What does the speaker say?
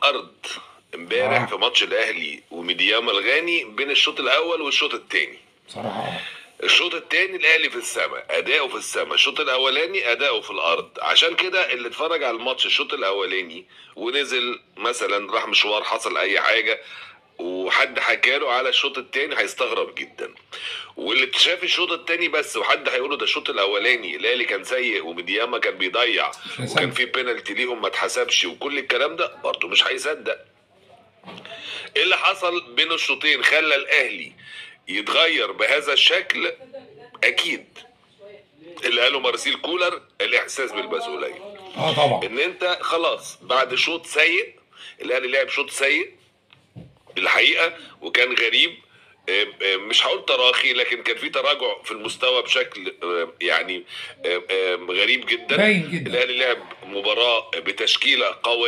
الارض امبارح آه. في ماتش الاهلي وميدياما الغاني بين الشوط الاول والشوط الثاني بصراحه آه. الشوط الثاني الاهلي في السماء اداؤه في السماء الشوط الاولاني اداؤه في الارض عشان كده اللي اتفرج على الماتش الشوط الاولاني ونزل مثلا راح مشوار حصل اي حاجه وحد حكاله على الشوط الثاني هيستغرب جدا واللي شاف الشوط الثاني بس وحد هيقوله ده الشوط الاولاني الاهلي كان سيء وميدياما كان بيضيع هيصدق. وكان في بينالتي ليهم ما اتحسبش وكل الكلام ده برضه مش هيصدق ايه اللي حصل بين الشوطين خلى الاهلي يتغير بهذا الشكل اكيد اللي قاله مارسيل كولر الاحساس بالمسؤوليه اه طبعا ان انت خلاص بعد شوط سيء الاهلي لعب شوط سيء الحقيقه وكان غريب آم، آم، مش هقول تراخي لكن كان في تراجع في المستوى بشكل آم، يعني آم، آم، غريب جدا باين جدا. الاهلي لعب مباراه بتشكيله قويه